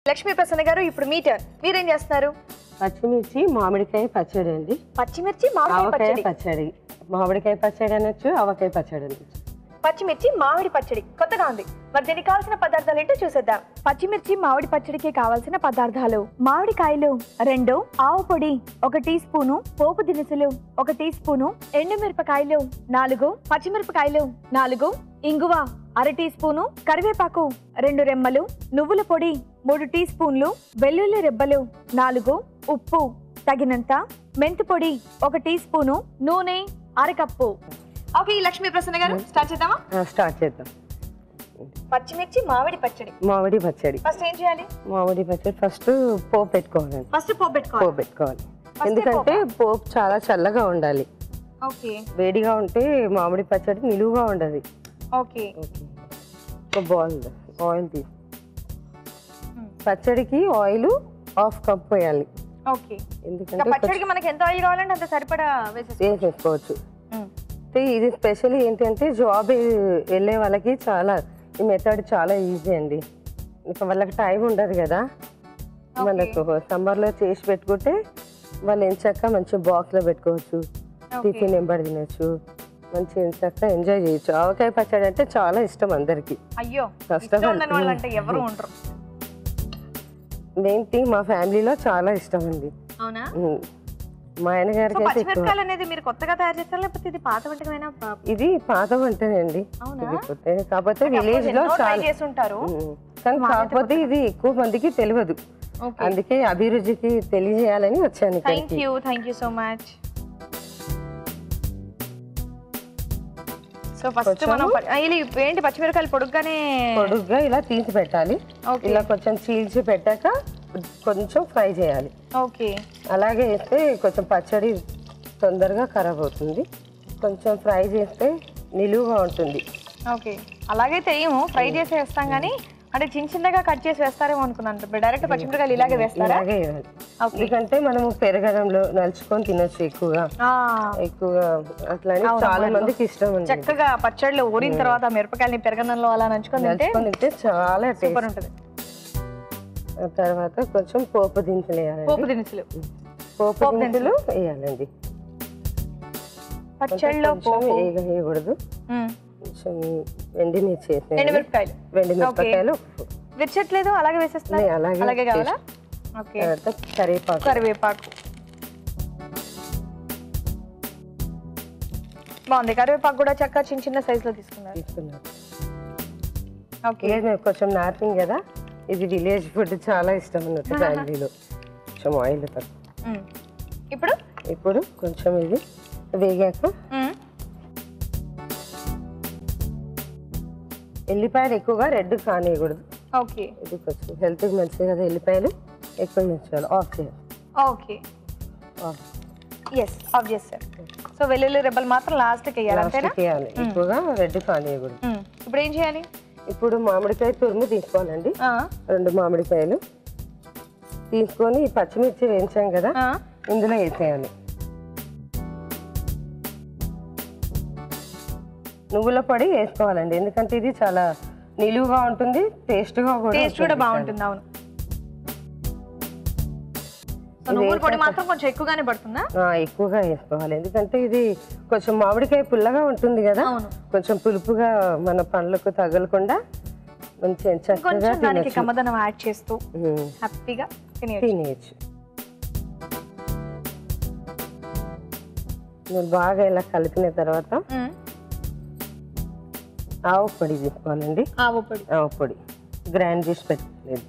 లక్ష్మీ ప్రసన్న గారు ఇప్పుడు మీ టర్న్ మీరేం చేస్తున్నారు పచ్చిమిర్చి మామిడికాయ పచ్చడి అండి పచ్చిమిర్చి మామిడి ఆవకాయ పచ్చడి పచ్చడి మామిడికాయ పచ్చడి అనొచ్చు ఆవకాయ పచ్చడి అనొచ్చు పచ్చిమిర్చి మామిడి పచ్చడి కొత్తగా ఉంది మరి దీనికి కావాల్సిన పదార్థాలు ఏంటో చూసేద్దాం పచ్చిమిర్చి మామిడి పచ్చడికి కావాల్సిన పదార్థాలు మామిడికాయలు రెండు ఆవు పొడి ఒక టీ స్పూను పోపు దినుసులు ఒక టీ స్పూను ఎండుమిరపకాయలు నాలుగు పచ్చిమిరపకాయలు నాలుగు ఇంగువ అర టీ స్పూను కరివేపాకు రెండు రెమ్మలు నువ్వుల పొడి మూడు టీ స్పూన్లు వెల్లుల్లి రెబ్బలు నాలుగు ఉప్పు తగినంత మెంతు పొడి ఒక టీ స్పూను నూనె అరకప్పు ఓకే లక్ష్మీ ప్రసన్న గారు స్టార్ట్ చేద్దామా ఆ, స్టార్ట్ చేద్దాం పచ్చిమిర్చి మామిడి పచ్చడి మామిడి పచ్చడి ఫస్ట్ ఏం చేయాలి మామిడి పచ్చడి ఫస్ట్ పోపు పెట్టుకోవాలండి ఫస్ట్ పోపు పెట్టుకోవాలి పోపు పెట్టుకోవాలి ఎందుకంటే పోపు చాలా చల్లగా ఉండాలి ఓకే వేడిగా ఉంటే మామిడి పచ్చడి నిలువుగా ఉండదు ఓకే ఓకే ఒక బాల్ ఆయిల్ తీసి పచ్చడికి ఆయిల్ హాఫ్ కప్ వేయాలి ఓకే ఇంకా ఎందుకంటే పచ్చడికి మనకి ఎంత ఆయిల్ కావాలంటే అంత సరిపడా వేసేసి వేసేసుకోవచ్చు అయితే ఇది స్పెషల్ ఏంటంటే జాబ్ వెళ్ళే వాళ్ళకి చాలా ఈ మెథడ్ చాలా ఈజీ అండి ఇంకా వాళ్ళకి టైం ఉండదు కదా మనకు సమ్మర్లో చేసి పెట్టుకుంటే వాళ్ళు ఎంచక్క మంచి బాక్స్లో పెట్టుకోవచ్చు టిఫిన్ ఎంబడి తినొచ్చు మంచి ఎంచక్క ఎంజాయ్ చేయొచ్చు ఆవకాయ పచ్చడి అంటే చాలా ఇష్టం అందరికి అయ్యో First of ఇష్టం all, ఉండని వాళ్ళు అంటే ఎవరు ఉండరు మెయిన్ థింగ్ మా ఫ్యామిలీలో చాలా ఇష్టం అండి అవునా ఉమ్. మా ఆయన సో గారికి అయితే ఎక్కువ పచ్చిమిరపకాయలు అనేది మీరు కొత్తగా తయారు చేస్తారా లేకపోతే ఇది పాత వంటకమైన ఇది పాత వంటనండి అవునా? ఇది కొత్త కాకపోతే విలేజ్ లో ట్రై చాలా చేసి ఉంటారు ఉమ్. కానీ కాకపోతే ఇది ఎక్కువ మందికి తెలియదు అందుకే అభిరుచికి తెలియజేయాలని వచ్చాను థ్యాంక్ ఇక్కడికి you thank you so much so first మనం ప- ఆ, ఇది ఏంటి పచ్చిమిరపకాయలు పొడుగ్గానే పొడుగ్గా ఇలా తీసి పెట్టాలి ఓకే ఇలా కొంచెం చీల్చి పెట్టాక కొంచెం ఫ్రై చేయాలి ఓకే అలాగే వేస్తే కొంచెం పచ్చడి తొందరగా ఖరాబ్ అవుతుంది కొంచెం ఫ్రై చేస్తే నిలువుగా ఉంటుంది ఓకే అలాగే తెలియము ఫ్రై చేసి వేస్తాం కానీ అంటే చిన్న చిన్నగా కట్ చేసి వేస్తారేమో అనుకున్నాను డైరెక్ట్ పచ్చిమిరపకాయలు ఇలాగే వేస్తారా ఇలాగే వేయాలి ఓకే ఎందుకంటే మనము పెరగడంలో నలుచుకొని తినొచ్చు ఎక్కువగా ఆ, ఎక్కువగా అట్లా అని చాలా మందికి ఇష్టం అండి చక్కగా పచ్చళ్ళు ఊరిన తర్వాత మిరపకాయలని పెరగనంలో అలా నంచుకొని తింటే నలుచుకొని తింటే చాలా సూపర్ టేస్ట్ ఉంటుంది ఆ తర్వాత కొంచెం పోపు దినుసులు వేయాలండి పోపు దినుసులు పోపు దినుసులు వేయాలండి పచ్చళ్ళలో కొంచెం పోపు వేగ వేయకూడదు ఉమ్, కొంచెం ఎండిమిర్చి వేసేయాలి ఎండుమిరపకాయలు వెండి మిరపకాయలు విరచట్లేదు అలాగే వేసేస్తున్నా లే, అలాగే అలాగే కావాలా ఓకే తర్వాత కరివేపాకు కరివేపాకు బాగుంది కరివేపాకు కూడా చక్కగా చిన్న చిన్న సైజ్ లో తీసుకున్నారు తీసుకున్నాను ఓకే ఇక మేము కొంచెం నాటింగ్ కదా ఇది విలేజ్ ఫుడ్ చాలా ఇష్టం అన్నట్టు ఫ్యామిలీలో కొంచెం ఆయిల్ తక్కువ ఉమ్. ఇప్పుడు ఇప్పుడు కొంచెం ఇది వేగాక ఉమ్, ఎల్లిపాయలు ఎక్కువగా రెడ్ కానియకూడదు ఓకే ఇది కొంచెం హెల్త్కి మంచిది కదా ఎల్లిపాయలు ఎక్కువ ఉంచాలి ఆఫ్ చేయాలి ఓకే ఆఫ్ ఎస్ ఆఫ్ చేస్తారు సో వెల్లుల్లి రెబ్బలు మాత్రం లాస్ట్కి వేయాలి అంతేనా లాస్ట్కి వేయాలి ఎక్కువగా రెడ్ కానియకూడదు ఉమ్. ఇప్పుడు ఏం చేయాలి ఇప్పుడు మామిడికాయ తురుము తీసుకోవాలండి ఆ, రెండు మామిడికాయలు తీసుకొని ఈ పచ్చిమిర్చి వేయించాం కదా ఆ, ఇందులో వేసేయాలి నువ్వుల పొడి వేసుకోవాలండి ఎందుకంటే ఇది చాలా నిలువుగా ఉంటుంది టేస్ట్గా కూడా టేస్ట్ కూడా ఉంటుంది. బాగుంటుంది అవును సో నువ్వుల పొడి మాత్రం కొంచెం ఎక్కువగానే పడుతుందా ఆ, ఎక్కువగా వేసుకోవాలి ఎందుకంటే ఇది కొంచెం మామిడికాయ పుల్లగా ఉంటుంది కదా అవును కొంచెం పులుపుగా మన పండ్లకు తగలకుండా మంచిగా చక్కగా కొంచెం దానికి తినొచ్చు కమ్మదనం యాడ్ చేస్తూ ఉమ్, హ్యాపీగా తినేయచ్చు తినేయచ్చు మీరు బాగా ఇలా కలిపిన తర్వాత ఉమ్. ఆవు పొడి తీసుకోవాలండి ఆవు పొడి ఆవు పొడి గ్రైండ్ చేసి పెట్టుకోలేదు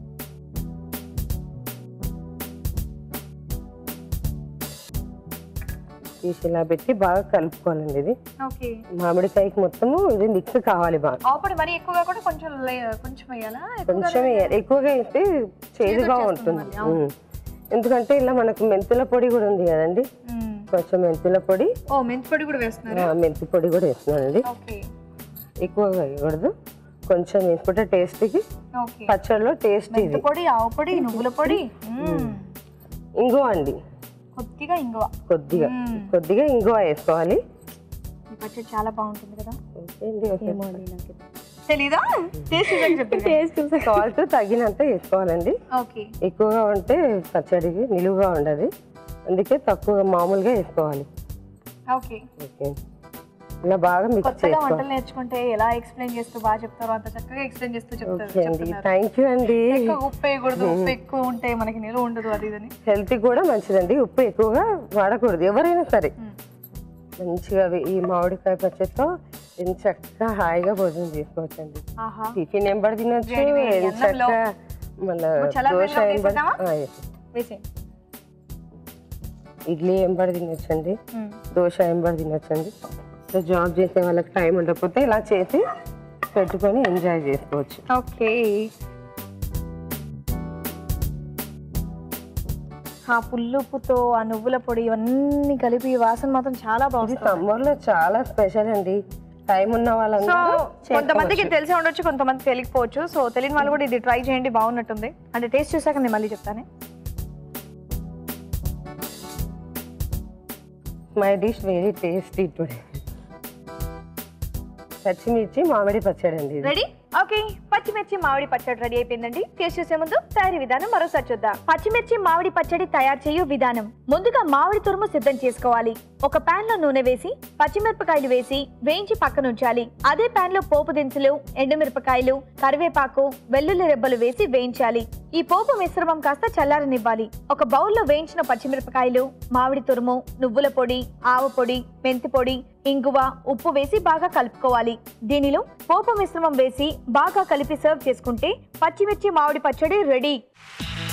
తీసి ఇలా పెట్టి బాగా కలుపుకోవాలండి ఇది ఓకే మామిడికాయకి మొత్తము ఇది మిక్స్ కావాలి బాగా ఆవు పొడి మరి ఎక్కువగా కూడా కొంచెం లే- కొంచెం వేయాలా ఎక్కువగా కొంచెం వేయాలి. ఎక్కువగా వేస్తే చేదుగా ఉంటుంది ఉమ్. ఎందుకంటే ఇలా మనకు మెంతుల పొడి కూడా ఉంది కదండి ఉమ్. కొంచెం మెంతుల పొడి ఓ మెంతి పొడి కూడా వేస్తున్నారు ఆ, మెంతి పొడి కూడా వేస్తున్నానండి ఓకే ఎక్కువగా వేయకూడదు కొంచెం వేసుకుంటే టేస్ట్కి ఓకే పచ్చడిలో టేస్ట్ మెంతి ఇది పొడి ఆవు పొడి నువ్వుల పొడి మ్మ్. ఇంగువ అండి కొద్దిగా ఇంగువ కొద్దిగా మ్మ్. కొద్దిగా ఇంగువ వేసుకోవాలి ఈ పచ్చడి చాలా బాగుంటుంది కదా ఓకే అండి, ఓకే. తెలీదా టేస్ట్ చూసాక చెప్పండి టేస్ట్ చూసాక సాల్ట్ తగినంత వేసుకోవాలండి ఓకే ఎక్కువగా ఉంటే పచ్చడికి నిలువుగా ఉండదు అందుకే తక్కువ మామూలుగా వేసుకోవాలి ఓకే ఓకే ఇలా బాగా మిక్స్ కొత్తగా చేసుకోవాలి వంటలు నేర్చుకుంటే ఎలా ఎక్స్ప్లెయిన్ చేస్తూ బాగా చెప్తారో అంత చక్కగా ఎక్స్ప్లెయిన్ చేస్తూ చెప్తారు ఓకే అండి చెప్తున్నారు. థ్యాంక్ యూ అండి ఎక్కువ ఉప్పు వేయకూడదు ఉప్పు ఎక్కువ ఉంటే మనకి నిలువ ఉండదు అది ఇదని హెల్త్ కూడా మంచిదండి ఉప్పు ఎక్కువగా వాడకూడదు ఎవరైనా సరే మ్మ్. మంచిగా అవి ఈ మామిడికాయ పచ్చడితో ఎంత చక్కగా హాయిగా భోజనం చేసుకోవచ్చండి ఆహా టిఫిన్ ఏం పడి తినొచ్చు వేడి వేడి ఎంత అన్నంలో. చక్కగా మళ్ళీ ఇప్పుడు చల్ల దోశ బెల్లం ఏం పడి వేసేద్దామా? ఆ, వేసి. వేసేయండి ఇడ్లీ ఏం పడి తినొచ్చండి మ్మ్. దోశ ఏం పడి తినొచ్చండి సో జాబ్ చేసే వాళ్ళకి టైం ఉండకపోతే ఇలా చేసి పెట్టుకొని ఎంజాయ్ చేసుకోవచ్చు ఓకే ఆ పుల్లుప్పుతో ఆ నువ్వుల పొడి ఇవన్నీ కలిపి ఈ వాసన మాత్రం చాలా ఇది బాగుంది సమ్మర్ లో చాలా స్పెషల్ అండి టైం ఉన్న సో వాళ్ళందరూ కొంతమందికి చేసుకోవచ్చు. తెలిసి ఉండొచ్చు కొంతమంది తెలియకపోవచ్చు సో తెలియని వాళ్ళు కూడా ఇది ట్రై చేయండి బాగున్నట్టుంది అంటే టేస్ట్ చూసాక నేను మళ్ళీ చెప్తానే my dish very tasty today పచ్చిమిర్చి మామిడి పచ్చడి అండి ఇది. రెడీ ఓకే పచ్చిమిర్చి మామిడి పచ్చడి రెడీ అయిపోయిందండి టేస్ట్ చూసే ముందు తయారీ విధానం మరోసారి చూద్దాం పచ్చిమిర్చి మామిడి పచ్చడి తయారు చేయు విధానం ముందుగా మామిడి తురుము సిద్ధం చేసుకోవాలి ఒక పాన్ లో నూనె వేసి పచ్చిమిరపకాయలు వేసి వేయించి పక్కన ఉంచాలి అదే పాన్ లో పోపు దినుసులు ఎండుమిరపకాయలు కరివేపాకు వెల్లుల్లి రెబ్బలు వేసి వేయించాలి ఈ పోపు మిశ్రమం కాస్త చల్లారనివ్వాలి ఒక బౌల్లో వేయించిన పచ్చిమిరపకాయలు మామిడి తురుము నువ్వుల పొడి ఆవ పొడి మెంతి పొడి ఇంగువ ఉప్పు వేసి బాగా కలుపుకోవాలి దీనిలో పోపు మిశ్రమం వేసి బాగా కలిపి సర్వ్ చేసుకుంటే పచ్చిమిర్చి మామిడి పచ్చడి రెడీ